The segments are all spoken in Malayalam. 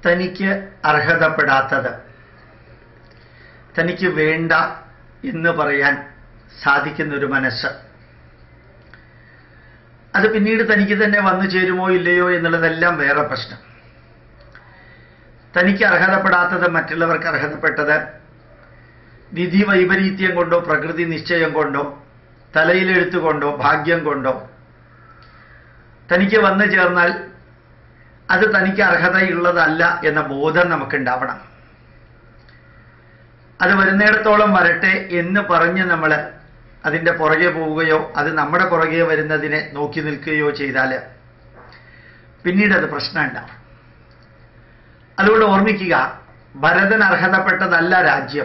തനിക്ക് അർഹതപ്പെടാത്തത് തനിക്ക് വേണ്ട എന്ന് പറയാൻ സാധിക്കുന്ന ഒരു മനസ്സ് അത് പിന്നീട് തനിക്ക് തന്നെ വന്നു ചേരുമോ ഇല്ലയോ എന്നുള്ളതെല്ലാം വേറെ പ്രശ്നം തനിക്ക് അർഹതപ്പെടാത്തത് മറ്റുള്ളവർക്ക് അർഹതപ്പെട്ടത് വിധി വൈപരീത്യം കൊണ്ടോ പ്രകൃതി നിശ്ചയം കൊണ്ടോ തലയിലെഴുത്തുകൊണ്ടോ ഭാഗ്യം കൊണ്ടോ തനിക്ക് വന്നു ചേർന്നാൽ അത് തനിക്ക് അർഹതയുള്ളതല്ല എന്ന ബോധം നമുക്കുണ്ടാവണം അത് വരുന്നിടത്തോളം വരട്ടെ എന്ന് പറഞ്ഞ് നമ്മൾ അതിൻ്റെ പുറകെ പോവുകയോ അത് നമ്മുടെ പുറകെ വരുന്നതിനെ നോക്കി നിൽക്കുകയോ ചെയ്താൽ പിന്നീട് അത് പ്രശ്നമുണ്ടാവും അതുകൊണ്ട് ഓർമ്മിക്കുക ഭരതൻ അർഹതപ്പെട്ടതല്ല രാജ്യം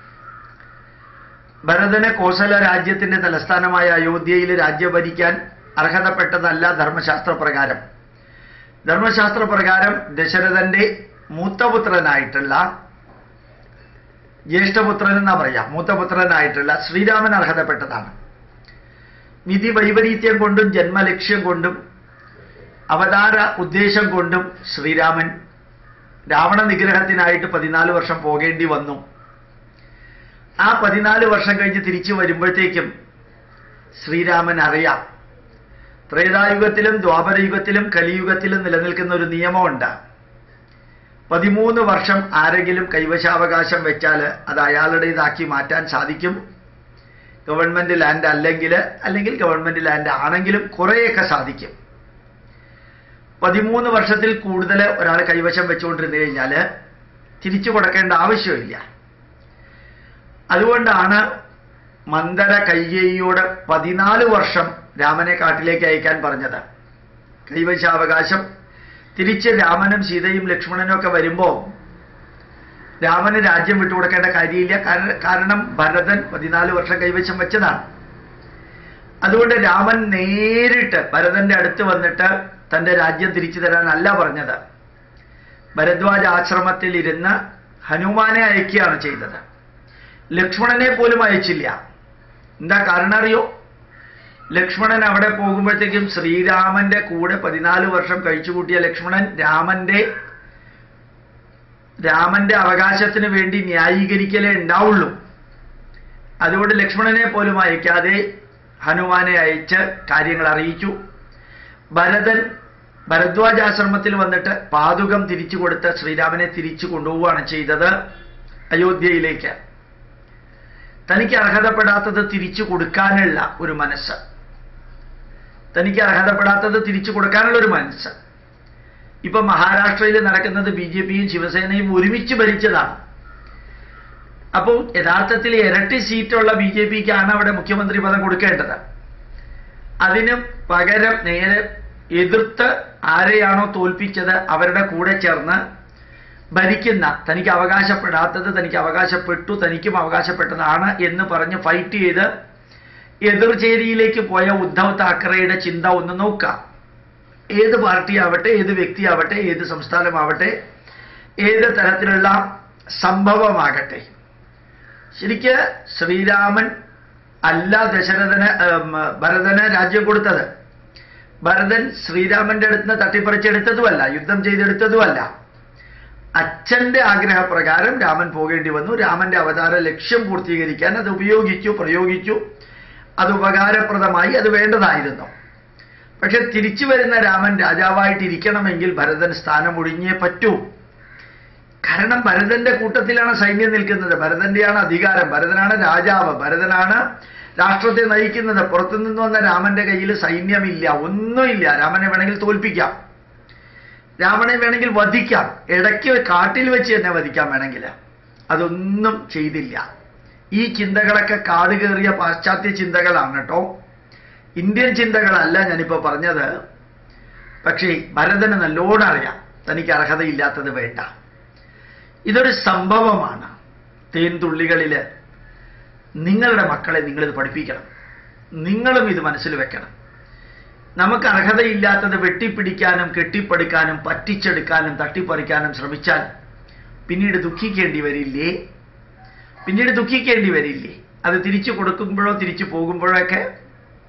ഭരതന് കോസല രാജ്യത്തിന്റെ തലസ്ഥാനമായ അയോധ്യയിൽ രാജ്യം ഭരിക്കാൻ അർഹതപ്പെട്ടതല്ല ധർമ്മശാസ്ത്ര പ്രകാരം ധർമ്മശാസ്ത്ര പ്രകാരം ദശരഥന്റെ മൂത്തപുത്രനായിട്ടുള്ള ജ്യേഷ്ഠപുത്രൻ എന്നാ പറയാം മൂത്തപുത്രനായിട്ടുള്ള ശ്രീരാമൻ അർഹതപ്പെട്ടതാണ് വിധി വൈപരീത്യം കൊണ്ടും ജന്മലക്ഷ്യം കൊണ്ടും അവതാര ഉദ്ദേശം കൊണ്ടും ശ്രീരാമൻ രാവണ നിഗ്രഹത്തിനായിട്ട് പതിനാല് വർഷം പോകേണ്ടി വന്നു ആ പതിനാല് വർഷം കഴിഞ്ഞ് തിരിച്ചു വരുമ്പോഴത്തേക്കും ശ്രീരാമൻ അറിയാം ത്രേതായുഗത്തിലും ദ്വാപരയുഗത്തിലും കലിയുഗത്തിലും നിലനിൽക്കുന്ന ഒരു നിയമമുണ്ട് പതിമൂന്ന് വർഷം ആരെങ്കിലും കൈവശാവകാശം വെച്ചാൽ അത് അയാളുടേതാക്കി മാറ്റാൻ സാധിക്കും ഗവൺമെന്റ് ലാൻഡ് അല്ലെങ്കിൽ അല്ലെങ്കിൽ ഗവൺമെന്റ് ലാൻഡ് ആണെങ്കിലും കുറേയൊക്കെ സാധിക്കും പതിമൂന്ന് വർഷത്തിൽ കൂടുതൽ ഒരാൾ കൈവശം വെച്ചുകൊണ്ടിരുന്നു കഴിഞ്ഞാൽ തിരിച്ചു കൊടുക്കേണ്ട ആവശ്യമില്ല അതുകൊണ്ടാണ് മന്ദര കൈകേയിയോട് പതിനാല് വർഷം രാമനെ കാട്ടിലേക്ക് അയക്കാൻ പറഞ്ഞത് കൈവശാവകാശം തിരിച്ച് രാമനും സീതയും ലക്ഷ്മണനും ഒക്കെ വരുമ്പോൾ രാമന് രാജ്യം വിട്ടുകൊടുക്കേണ്ട കാര്യമില്ല കാരണം കാരണം ഭരതൻ പതിനാല് വർഷം കൈവശം വെച്ചതാണ് അതുകൊണ്ട് രാമൻ നേരിട്ട് ഭരതന്റെ അടുത്ത് വന്നിട്ട് തന്റെ രാജ്യം തിരിച്ചു തരാനല്ല പറഞ്ഞത് ഭരദ്വാജ ആശ്രമത്തിൽ ഇരുന്ന് ഹനുമാനെ അയക്കുകയാണ് ചെയ്തത് ലക്ഷ്മണനെ പോലും അയച്ചില്ല എന്താ കാരണം അറിയോ ലക്ഷ്മണൻ അവിടെ പോകുമ്പോഴത്തേക്കും ശ്രീരാമന്റെ കൂടെ പതിനാല് വർഷം കഴിച്ചുകൂട്ടിയ ലക്ഷ്മണൻ രാമന്റെ രാമന്റെ അവകാശത്തിന് വേണ്ടി ന്യായീകരിക്കലേ ഉണ്ടാവുള്ളൂ അതുകൊണ്ട് ലക്ഷ്മണനെ പോലും അയക്കാതെ ഹനുമാനെ അയച്ച് കാര്യങ്ങൾ അറിയിച്ചു ഭരതൻ ഭരദ്വാജാശ്രമത്തിൽ വന്നിട്ട് പാതുകം തിരിച്ചു കൊടുത്ത് ശ്രീരാമനെ തിരിച്ചു കൊണ്ടുപോവുകയാണ് ചെയ്തത് അയോധ്യയിലേക്ക് തനിക്ക് അർഹതപ്പെടാത്തത് തിരിച്ചു കൊടുക്കാനുള്ള ഒരു മനസ്സ് തനിക്ക് അർഹതപ്പെടാത്തത് തിരിച്ചു കൊടുക്കാനുള്ള ഒരു മനസ്സ് ഇപ്പൊ മഹാരാഷ്ട്രയിൽ നടക്കുന്നത് ബി ജെ പിയും ശിവസേനയും ഒരുമിച്ച് ഭരിച്ചതാണ് അപ്പോൾ യഥാർത്ഥത്തിൽ ഇരട്ടി സീറ്റുള്ള ബി ജെ പിക്കാണ് അവിടെ മുഖ്യമന്ത്രി പദം കൊടുക്കേണ്ടത് അതിന് പകരം നേരെ എതിർത്ത് ആരെയാണോ തോൽപ്പിച്ചത് അവരുടെ കൂടെ ചേർന്ന് ഭരിക്കുന്ന തനിക്ക് അവകാശപ്പെടാത്തത് തനിക്ക് അവകാശപ്പെട്ടു തനിക്കും അവകാശപ്പെട്ടതാണ് എന്ന് പറഞ്ഞ് ഫൈറ്റ് ചെയ്ത് എതിർചേരിയിലേക്ക് പോയ ഉദ്ധവ് താക്കറെയുടെ ചിന്ത ഒന്ന് നോക്കാം ഏത് പാർട്ടിയാവട്ടെ ഏത് വ്യക്തിയാവട്ടെ ഏത് സംസ്ഥാനമാവട്ടെ ഏത് തരത്തിലുള്ള സംഭവമാകട്ടെ ശരിക്ക് ശ്രീരാമൻ അല്ല ദശരഥന് ഏം, ഭരതന് രാജ്യം കൊടുത്തത് ഭരതൻ ശ്രീരാമന്റെ അടുത്ത് നിന്ന് തട്ടിപ്പറിച്ചെടുത്തതുമല്ല യുദ്ധം ചെയ്തെടുത്തതുമല്ല അച്ഛന്റെ ആഗ്രഹപ്രകാരം രാമൻ പോകേണ്ടി വന്നു രാമന്റെ അവതാര ലക്ഷ്യം പൂർത്തീകരിക്കാൻ അത് ഉപയോഗിച്ചു പ്രയോഗിച്ചു അത് ഉപകാരപ്രദമായി അത് വേണ്ടതായിരുന്നു പക്ഷെ തിരിച്ചു വരുന്ന രാമൻ രാജാവായിട്ട് ഇരിക്കണമെങ്കിൽ ഭരതൻ സ്ഥാനം ഒഴിഞ്ഞേ പറ്റൂ കാരണം ഭരതന്റെ കൂട്ടത്തിലാണ് സൈന്യം നിൽക്കുന്നത് ഭരതന്റെയാണ് അധികാരം ഭരതനാണ് രാജാവ് ഭരതനാണ് രാഷ്ട്രത്തെ നയിക്കുന്നത് പുറത്തു നിന്ന് വന്ന രാമന്റെ കയ്യിൽ സൈന്യമില്ല ഒന്നുമില്ല രാമനെ വേണമെങ്കിൽ തോൽപ്പിക്കാം രാവണനെ വേണമെങ്കിൽ വധിക്കാം ഇടയ്ക്ക് കാട്ടിൽ വെച്ച് തന്നെ വധിക്കാം വേണമെങ്കിൽ അതൊന്നും ചെയ്തില്ല ഈ ചിന്തകളൊക്കെ കാട് കയറിയ പാശ്ചാത്യ ചിന്തകളാണ് കേട്ടോ ഇന്ത്യൻ ചിന്തകളല്ല ഞാനിപ്പോൾ പറഞ്ഞത് പക്ഷേ ഭരതന് നല്ലോണം അറിയാം തനിക്ക് അർഹതയില്ലാത്തത് വേണ്ട ഇതൊരു സംഭവമാണ് തേൻതുള്ളികളിൽ നിങ്ങളുടെ മക്കളെ നിങ്ങളിത് പഠിപ്പിക്കണം നിങ്ങളും ഇത് മനസ്സിൽ വെക്കണം നമുക്ക് അർഹതയില്ലാത്തത് വെട്ടിപ്പിടിക്കാനും കെട്ടിപ്പടുക്കാനും പറ്റിച്ചെടുക്കാനും തട്ടിപ്പറിക്കാനും ശ്രമിച്ചാൽ പിന്നീട് ദുഃഖിക്കേണ്ടി വരില്ലേ പിന്നീട് ദുഃഖിക്കേണ്ടി വരില്ലേ അത് തിരിച്ചു കൊടുക്കുമ്പോഴോ തിരിച്ചു പോകുമ്പോഴൊക്കെ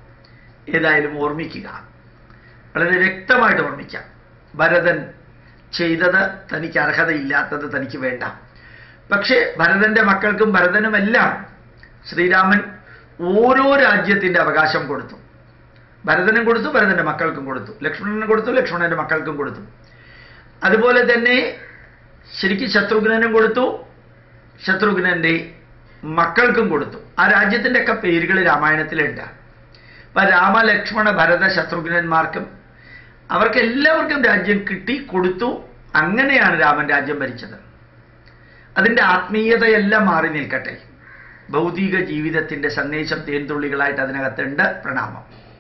ഏതായാലും ഓർമ്മിക്കുക വളരെ വ്യക്തമായിട്ട് ഓർമ്മിക്കാം ഭരതൻ ചെയ്തത് തനിക്ക് അർഹതയില്ലാത്തത് തനിക്ക് വേണ്ട പക്ഷേ ഭരതന്റെ മക്കൾക്കും ഭരതനുമെല്ലാം ശ്രീരാമൻ ഓരോ രാജ്യത്തിന്റെ അവകാശം കൊടുത്തു ഭരതനും കൊടുത്തു ഭരതന്റെ മക്കൾക്കും കൊടുത്തു ലക്ഷ്മണനും കൊടുത്തു ലക്ഷ്മണന്റെ മക്കൾക്കും കൊടുത്തു അതുപോലെ തന്നെ ശരിക്കും ശത്രുഘ്നനും കൊടുത്തു ശത്രുഘ്നന്റെ മക്കൾക്കും കൊടുത്തു ആ രാജ്യത്തിന്റെ ഒക്കെ പേരുകൾ രാമായണത്തിലുണ്ട് അപ്പൊ രാമ ലക്ഷ്മണ ഭരത ശത്രുഘ്നന്മാർക്കും അവർക്ക് എല്ലാവർക്കും രാജ്യം കിട്ടി കൊടുത്തു അങ്ങനെയാണ് രാമൻ രാജ്യം ഭരിച്ചത് അതിന്റെ ആത്മീയതയെല്ലാം മാറി നിൽക്കട്ടെ ഭൗതിക ജീവിതത്തിന്റെ സന്ദേശം തേൻതുള്ളികളായിട്ട് അതിനകത്തുണ്ട് പ്രണാമം